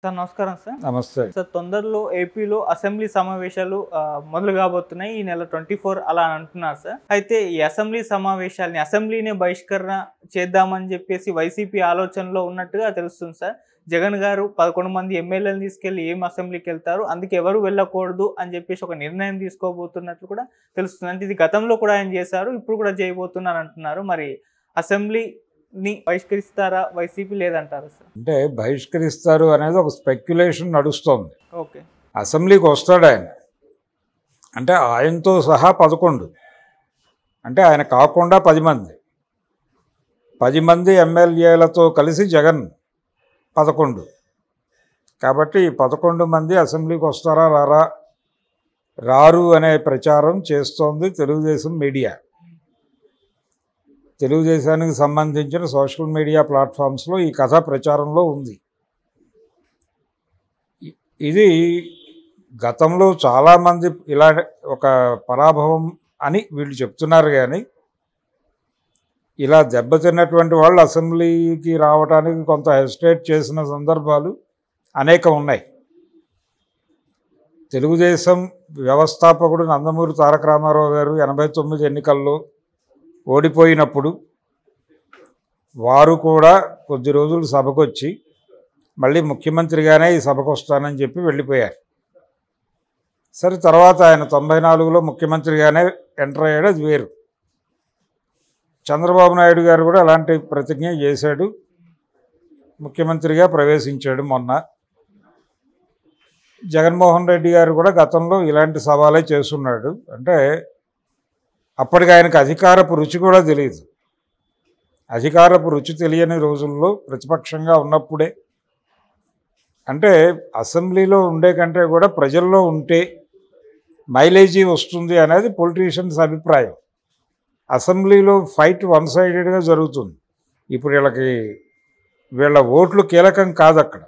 Sir నమస్కారం sir నమస్తే sir తొందరలో ఏపీలో అసెంబ్లీ సమావేశాలు ఆ, మొదలు కాబోతున్నాయి ఈ నెల ట్వంటీ ఫోర్ అలా అంటున్నారు సార్ అయితే ఈ అసెంబ్లీ సమావేశాలని అసెంబ్లీనే బహిష్కరణ చేద్దామని చెప్పేసి వైసీపీ ఆలోచనలో ఉన్నట్టుగా తెలుస్తుంది సార్ జగన్ గారు పదకొండు మంది ఎమ్మెల్యేలను తీసుకెళ్లి ఏం అసెంబ్లీకి వెళ్తారు అందుకే ఎవరు వెళ్ళకూడదు అని చెప్పేసి ఒక నిర్ణయం తీసుకోబోతున్నట్లు కూడా తెలుస్తుంది అంటే ఇది గతంలో కూడా ఆయన చేశారు ఇప్పుడు కూడా చేయబోతున్నారు అంటున్నారు మరి అసెంబ్లీని బహిష్కరిస్తారా వైసీపీ లేదంటారా సార్ అంటే బహిష్కరిస్తారు అనేది ఒక స్పెక్యులేషన్ నడుస్తోంది ఓకే అసెంబ్లీకి వస్తాడు ఆయన అంటే ఆయనతో సహా పదకొండు అంటే ఆయన కాకుండా పది మంది పది మంది ఎమ్మెల్యేలతో కలిసి జగన్ పదకొండు కాబట్టి ఈ పదకొండు మంది అసెంబ్లీకి వస్తారా రారా రారు అనే ప్రచారం చేస్తోంది తెలుగుదేశం మీడియా తెలుగుదేశానికి సంబంధించిన సోషల్ మీడియా ప్లాట్ఫామ్స్లో ఈ కథ ప్రచారంలో ఉంది ఇ- ఇది గతంలో చాలామంది ఇలా ఒక పరాభవం అని వీళ్ళు చెప్తున్నారు కానీ ఇలా దెబ్బతిన్నటువంటి వాళ్ళు అసెంబ్లీకి రావడానికి కొంత హెసిటేట్ చేసిన సందర్భాలు అనేకం ఉన్నాయి తెలుగుదేశం వ్యవస్థాపకుడు నందమూరి తారక రామారావు గారు ఎనభై తొమ్మిది ఎన్నికల్లో ఓడిపోయినప్పుడు వారు కూడా కొద్ది రోజులు సభకు వచ్చి మళ్ళీ ముఖ్యమంత్రిగానే ఈ సభకు వస్తానని చెప్పి వెళ్ళిపోయారు సరే తర్వాత ఆయన తొంభై నాలుగులో ముఖ్యమంత్రిగానే ఎంటర్ అయ్యాడు అది వేరు చంద్రబాబు నాయుడు గారు కూడా అలాంటి ప్రతిజ్ఞ చేశాడు ముఖ్యమంత్రిగా ప్రవేశించాడు మొన్న జగన్మోహన్ రెడ్డి గారు కూడా గతంలో ఇలాంటి సవాలే చేస్తున్నాడు అంటే అప్పటికి ఆయనకు అధికారపు రుచి కూడా తెలియదు అధికారపు రుచి తెలియని రోజుల్లో ప్రతిపక్షంగా ఉన్నప్పుడే అంటే అసెంబ్లీలో ఉండే కంటే కూడా ప్రజల్లో ఉంటే మైలేజీ వస్తుంది అనేది పొలిటీషియన్స్ అభిప్రాయం అసెంబ్లీలో ఫైట్ వన్ సైడెడ్గా జరుగుతుంది ఇప్పుడు వీళ్ళకి వీళ్ళ ఓట్లు కీలకం కాదు అక్కడ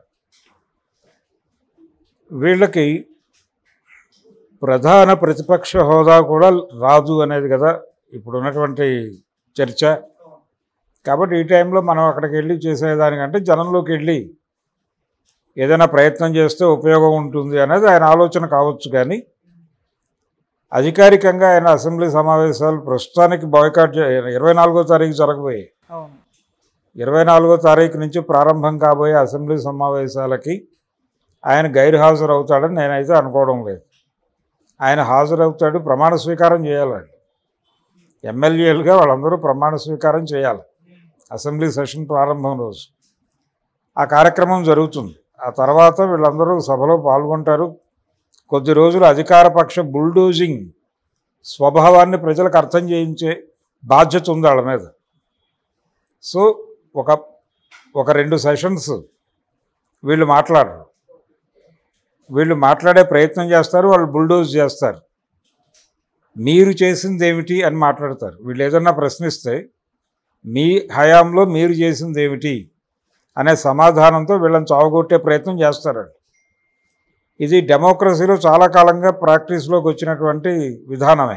వీళ్ళకి ప్రధాన ప్రతిపక్ష హోదా కూడా రాదు అనేది కదా ఇప్పుడు ఉన్నటువంటి చర్చ కాబట్టి ఈ టైంలో మనం అక్కడికి వెళ్ళి చేసేదానికంటే జనంలోకి వెళ్ళి ఏదైనా ప్రయత్నం చేస్తే ఉపయోగం ఉంటుంది అనేది ఆయన ఆలోచన కావచ్చు కానీ అధికారికంగా ఆయన అసెంబ్లీ సమావేశాలు ప్రస్తుతానికి బాయ్కాట్ చే- ఇరవై నాలుగో తారీఖు జరగబోయాయి అవును ఇరవై నాలుగో తారీఖు నుంచి ప్రారంభం కాబోయే అసెంబ్లీ సమావేశాలకి ఆయన గైరు హాజరు అవుతాడని నేనైతే అనుకోవడం లేదు ఆయన హాజరవుతాడు ప్రమాణ స్వీకారం చేయాలండి ఎమ్మెల్యేలుగా వాళ్ళందరూ ప్రమాణ స్వీకారం చేయాలి అసెంబ్లీ సెషన్ ప్రారంభం రోజు ఆ కార్యక్రమం జరుగుతుంది ఆ తర్వాత వీళ్ళందరూ సభలో పాల్గొంటారు కొద్ది రోజులు అధికారపక్ష బుల్డోజింగ్ స్వభావాన్ని ప్రజలకు అర్థం చేయించే బాధ్యత ఉంది వాళ్ళ మీద సో ఒక ఒక రెండు సెషన్స్ వీళ్ళు మాట్లాడరు వీళ్ళు మాట్లాడే ప్రయత్నం చేస్తారు వాళ్ళు బుల్డోజ్ చేస్తారు మీరు చేసింది ఏమిటి అని మాట్లాడతారు వీళ్ళు ఏదన్నా ప్రశ్నిస్తే మీ హయాంలో మీరు చేసింది ఏమిటి అనే సమాధానంతో వీళ్ళని చావగొట్టే ప్రయత్నం చేస్తారు ఇది డెమోక్రసీలో చాలా కాలంగా ప్రాక్టీస్లోకి వచ్చినటువంటి విధానమే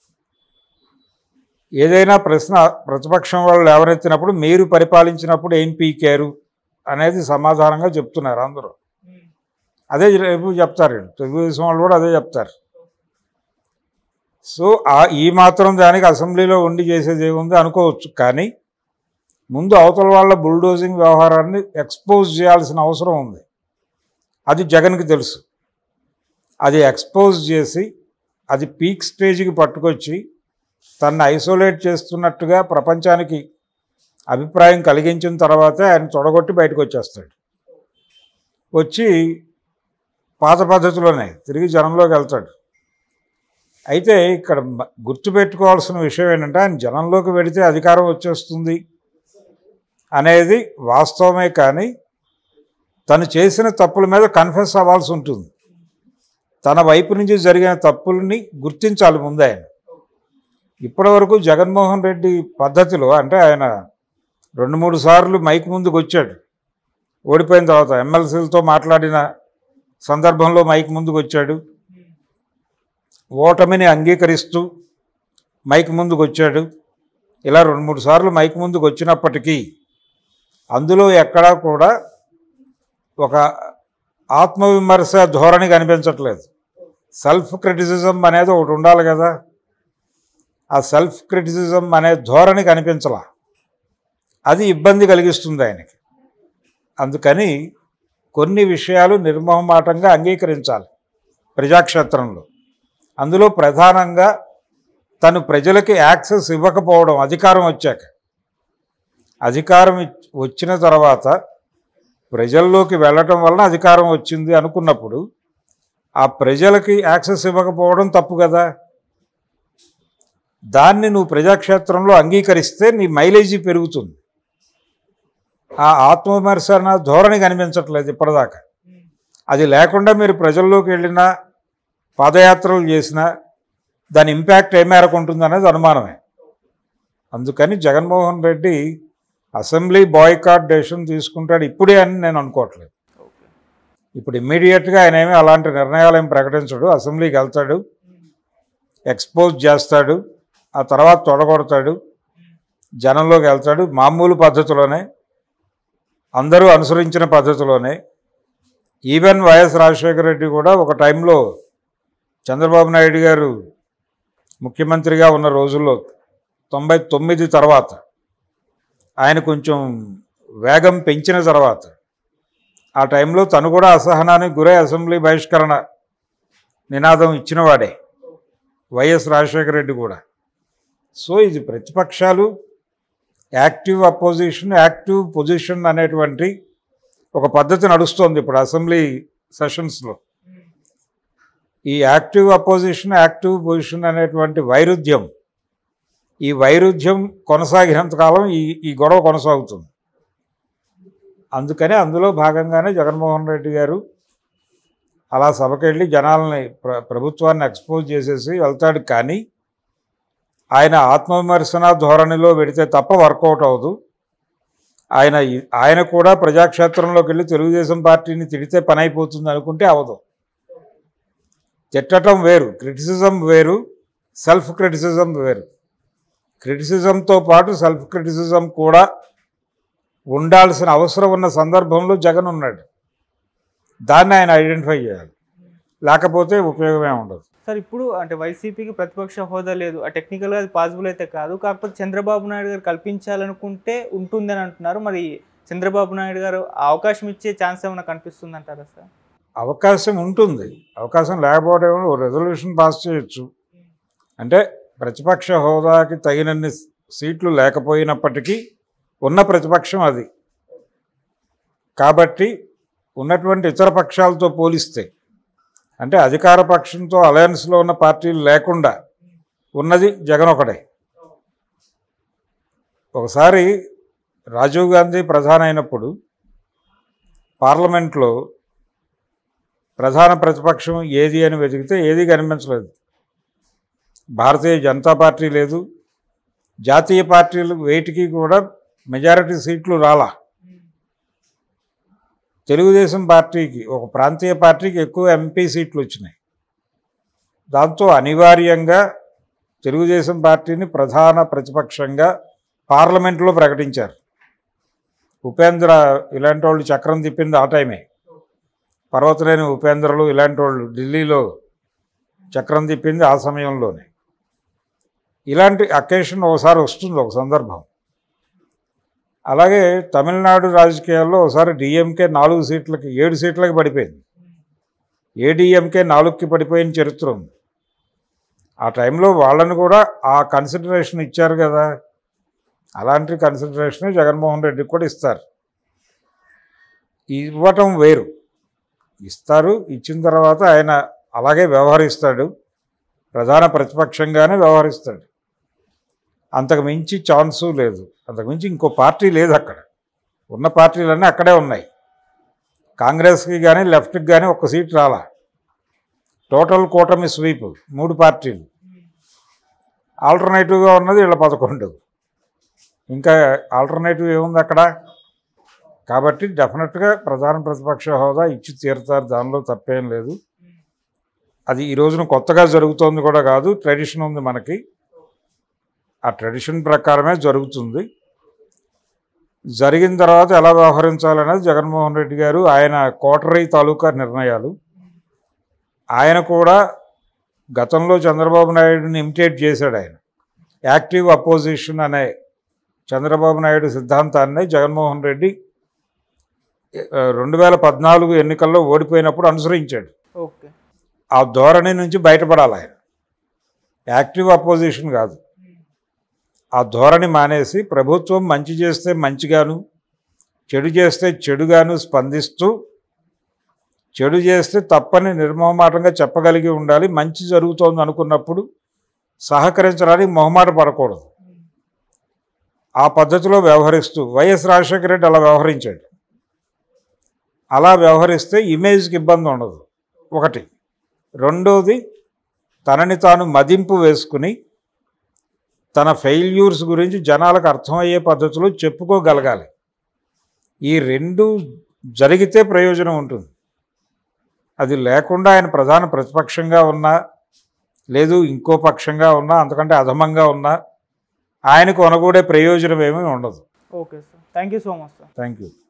ఏదైనా ప్రశ్న ప్రతిపక్షం వాళ్ళు లేవనెత్తినప్పుడు మీరు పరిపాలించినప్పుడు ఏం పీకారు అనేది సమాధానంగా చెప్తున్నారు అందరూ అదే రేపు చెప్తారు వీళ్ళు. తెలుగుదేశం వాళ్ళు కూడా అదే చెప్తారు సో ఆ ఈ మాత్రం దానికి అసెంబ్లీలో ఉండి చేసేది ఏముంది అనుకోవచ్చు కానీ ముందు అవతల వాళ్ళ బుల్డోజింగ్ వ్యవహారాన్ని ఎక్స్పోజ్ చేయాల్సిన అవసరం ఉంది అది జగన్కి తెలుసు అది ఎక్స్పోజ్ చేసి అది పీక్ స్టేజ్కి పట్టుకొచ్చి తన్ని ఐసోలేట్ చేస్తున్నట్టుగా ప్రపంచానికి అభిప్రాయం కలిగించిన తర్వాతే ఆయన తొడగొట్టి బయటకు వచ్చేస్తాడు వచ్చి పాత పద్ధతిలోనే తిరిగి జనంలోకి వెళ్తాడు అయితే ఇక్కడ మ- గుర్తుపెట్టుకోవాల్సిన విషయం ఏంటంటే ఆయన జనంలోకి వెళితే అధికారం వచ్చేస్తుంది అనేది వాస్తవమే కానీ తను చేసిన తప్పుల మీద కన్ఫెస్ అవ్వాల్సి ఉంటుంది తన వైపు నుంచి జరిగిన తప్పుల్ని గుర్తించాలి ముందు ఆయన ఇప్పటివరకు జగన్మోహన్ రెడ్డి పద్ధతిలో అంటే ఆయన రెండు మూడు సార్లు మైక్ ముందుకు వచ్చాడు ఓడిపోయిన తర్వాత ఎమ్మెల్సీలతో మాట్లాడిన సందర్భంలో మైక్ ముందుకు వచ్చాడు ఓటమిని అంగీకరిస్తూ మైక్ ముందుకు వచ్చాడు ఇలా రెండు మూడు సార్లు మైక్ ముందుకు వచ్చినప్పటికీ అందులో ఎక్కడా కూడా ఒక ఆత్మవిమర్శ ధోరణి కనిపించట్లేదు సెల్ఫ్ క్రిటిసిజం అనేది ఒకటి ఉండాలి కదా ఆ సెల్ఫ్ క్రిటిసిజం అనే ధోరణి కనిపించలా అది ఇబ్బంది కలిగిస్తుంది ఆయనకి అందుకని కొన్ని విషయాలు నిర్మోహమాటంగా అంగీకరించాలి ప్రజాక్షేత్రంలో అందులో ప్రధానంగా తను ప్రజలకి యాక్సెస్ ఇవ్వకపోవడం అధికారం వచ్చాక అధికారం ఇచ్- వచ్చిన తర్వాత ప్రజల్లోకి వెళ్ళటం వలన అధికారం వచ్చింది అనుకున్నప్పుడు ఆ ప్రజలకి యాక్సెస్ ఇవ్వకపోవడం తప్పు కదా దాన్ని నువ్వు ప్రజాక్షేత్రంలో అంగీకరిస్తే నీ మైలేజీ పెరుగుతుంది ఆ ఆత్మవిమర్శన ధోరణి కనిపించట్లేదు ఇప్పటిదాకా అది లేకుండా మీరు ప్రజల్లోకి వెళ్ళినా పాదయాత్రలు చేసినా దాని ఇంపాక్ట్ ఏ మేరకు ఉంటుంది అనేది అనుమానమే అందుకని Jaganmohan Reddy assembly boycott decision తీసుకుంటాడు ఇప్పుడే అని నేను అనుకోవట్లేదు ఇప్పుడు ఇమ్మీడియట్గా ఆయన ఏమీ అలాంటి నిర్ణయాలు ఏం ప్రకటించడు అసెంబ్లీకి వెళ్తాడు ఎక్స్పోజ్ చేస్తాడు ఆ తర్వాత తొడగొడతాడు జనంలోకి వెళ్తాడు మామూలు పద్ధతిలోనే అందరూ అనుసరించిన పద్ధతిలోనే ఈవెన్ వైఎస్ రాజశేఖర రెడ్డి కూడా ఒక టైంలో చంద్రబాబు నాయుడు గారు ముఖ్యమంత్రిగా ఉన్న రోజుల్లో తొంభై తొమ్మిది తర్వాత ఆయన కొంచెం వేగం పెంచిన తర్వాత ఆ టైంలో తను కూడా అసహనానికి గురై అసెంబ్లీ బహిష్కరణ నినాదం ఇచ్చినవాడే వైఎస్ రాజశేఖర రెడ్డి కూడా సో ఇది ప్రతిపక్షాలు యాక్టివ్ అపోజిషన్ యాక్టివ్ పొజిషన్ అనేటువంటి ఒక పద్ధతి నడుస్తోంది ఇప్పుడు అసెంబ్లీ సెషన్స్లో ఈ యాక్టివ్ అపోజిషన్ యాక్టివ్ పొజిషన్ అనేటువంటి వైరుధ్యం ఈ వైరుధ్యం కొనసాగినంత కాలం ఈ ఈ గొడవ కొనసాగుతుంది అందుకని అందులో భాగంగానే జగన్మోహన్ రెడ్డి గారు అలా సభకెళ్ళి జనాలని ప్ర ప్రభుత్వాన్ని ఎక్స్పోజ్ చేసేసి వెళ్తాడు కానీ ఆయన ఆత్మవిమర్శన ధోరణిలో పెడితే తప్ప వర్కౌట్ అవ్వదు ఆయన ఈ- ఆయన కూడా ప్రజాక్షేత్రంలోకి వెళ్ళి తెలుగుదేశం పార్టీని తిడితే పని అయిపోతుంది అనుకుంటే అవదు తిట్టడం వేరు క్రిటిసిజం వేరు సెల్ఫ్ క్రిటిసిజం వేరు క్రిటిసిజంతో పాటు సెల్ఫ్ క్రిటిసిజం కూడా ఉండాల్సిన అవసరం ఉన్న సందర్భంలో జగన్ ఉన్నాడు దాన్ని ఆయన ఐడెంటిఫై చేయాలి లేకపోతే ఉపయోగమే ఉండదు సార్ ఇప్పుడు అంటే వైసీపీకి ప్రతిపక్ష హోదా లేదు ఆ టెక్నికల్గా అది పాసిబుల్ అయితే కాదు కాకపోతే చంద్రబాబు నాయుడు గారు కల్పించాలనుకుంటే ఉంటుంది అని అంటున్నారు మరి చంద్రబాబు నాయుడు గారు ఆ అవకాశం ఇచ్చే ఛాన్స్ ఏమైనా కనిపిస్తుంది అంటారా సార్ అవకాశం ఉంటుంది అవకాశం లేకపోవడం ఓ రెజల్యూషన్ పాస్ చేయొచ్చు అంటే ప్రతిపక్ష హోదాకి తగినన్ని సీట్లు లేకపోయినప్పటికీ ఉన్న ప్రతిపక్షం అది కాబట్టి ఉన్నటువంటి ఇతర పక్షాలతో పోలిస్తే అంటే అధికార పక్షంతో అలయన్స్లో ఉన్న పార్టీలు లేకుండా ఉన్నది జగన్ ఒకటే ఒకసారి రాజీవ్ గాంధీ ప్రధాని అయినప్పుడు పార్లమెంట్లో ప్రధాన ప్రతిపక్షం ఏది అని వెతికితే ఏది కనిపించలేదు భారతీయ జనతా పార్టీ లేదు జాతీయ పార్టీలు వేటికి కూడా మెజారిటీ సీట్లు రాలా తెలుగుదేశం పార్టీకి ఒక ప్రాంతీయ పార్టీకి ఎక్కువ ఎంపీ సీట్లు వచ్చినాయి దాంతో అనివార్యంగా తెలుగుదేశం పార్టీని ప్రధాన ప్రతిపక్షంగా పార్లమెంట్లో ప్రకటించారు ఉపేంద్ర ఇలాంటి వాళ్ళు చక్రం తిప్పింది ఆ టైమే పర్వతలేని ఉపేంద్రలు ఇలాంటి వాళ్ళు ఢిల్లీలో చక్రం తిప్పింది ఆ సమయంలోనే ఇలాంటి అకేషన్ ఒకసారి వస్తుంది ఒక సందర్భం అలాగే తమిళనాడు రాజకీయాల్లో ఒకసారి డిఎంకే నాలుగు సీట్లకి ఏడు సీట్లకి పడిపోయింది ఏడీఎంకే నాలుగుకి పడిపోయిన చరిత్ర ఉంది ఆ టైంలో వాళ్ళని కూడా ఆ కన్సిడరేషన్ ఇచ్చారు కదా అలాంటి కన్సిడరేషన్ జగన్మోహన్ రెడ్డికి కూడా ఇస్తారు ఇవ్వటం వేరు ఇస్తారు ఇచ్చిన తర్వాత ఆయన అలాగే వ్యవహరిస్తాడు ప్రధాన ప్రతిపక్షంగానే వ్యవహరిస్తాడు అంతకు మించి ఛాన్సు లేదు అంతకు మించి ఇంకో పార్టీ లేదు అక్కడ ఉన్న పార్టీలన్నీ అక్కడే ఉన్నాయి కాంగ్రెస్కి కానీ లెఫ్ట్కి కానీ ఒక్క సీట్ రాలా టోటల్ కూటమి స్వీప్ మూడు పార్టీలు ఆల్టర్నేటివ్గా ఉన్నది వీళ్ళ పదకొండు ఇంకా ఆల్టర్నేటివ్ ఏముంది అక్కడ కాబట్టి డెఫినెట్గా ప్రధాన ప్రతిపక్ష హోదా ఇచ్చి తీరుతారు దానిలో తప్పేం లేదు అది ఈ రోజున కొత్తగా జరుగుతోంది కూడా కాదు ట్రెడిషన్ ఉంది మనకి ఆ ట్రెడిషన్ ప్రకారమే జరుగుతుంది జరిగిన తర్వాత ఎలా వ్యవహరించాలనేది జగన్మోహన్ రెడ్డి గారు ఆయన కోటరీ తాలూకా నిర్ణయాలు ఆయన కూడా గతంలో చంద్రబాబు నాయుడుని ఇమిటేట్ చేశాడు ఆయన యాక్టివ్ అపోజిషన్ అనే చంద్రబాబు నాయుడు సిద్ధాంతాన్ని జగన్మోహన్ రెడ్డి రెండు వేల పద్నాలుగు ఎన్నికల్లో ఓడిపోయినప్పుడు అనుసరించాడు ఓకే ఆ ధోరణి నుంచి బయటపడాలి ఆయన యాక్టివ్ అపోజిషన్ కాదు ఆ ధోరణి మానేసి ప్రభుత్వం మంచి చేస్తే మంచిగాను చెడు చేస్తే చెడుగాను స్పందిస్తూ చెడు చేస్తే తప్పని నిర్మోహమాటంగా చెప్పగలిగి ఉండాలి మంచి జరుగుతోంది అనుకున్నప్పుడు సహకరించడానికి మొహమాట పడకూడదు ఆ పద్ధతిలో వ్యవహరిస్తూ వైఎస్ రాజశేఖర రెడ్డి అలా వ్యవహరించాడు అలా వ్యవహరిస్తే ఇమేజ్కి ఇబ్బంది ఉండదు ఒకటి రెండోది తనని తాను మదింపు వేసుకుని తన ఫెయిల్యూర్స్ గురించి జనాలకు అర్థమయ్యే పద్ధతిలో చెప్పుకోగలగాలి ఈ రెండు జరిగితే ప్రయోజనం ఉంటుంది అది లేకుండా ఆయన ప్రధాన ప్రతిపక్షంగా ఉన్నా లేదు ఇంకో పక్షంగా ఉన్నా అంతకంటే అధమంగా ఉన్నా ఆయనకు అనగూడే ప్రయోజనం ఏమీ ఉండదు okay sir thank you so much sir thank you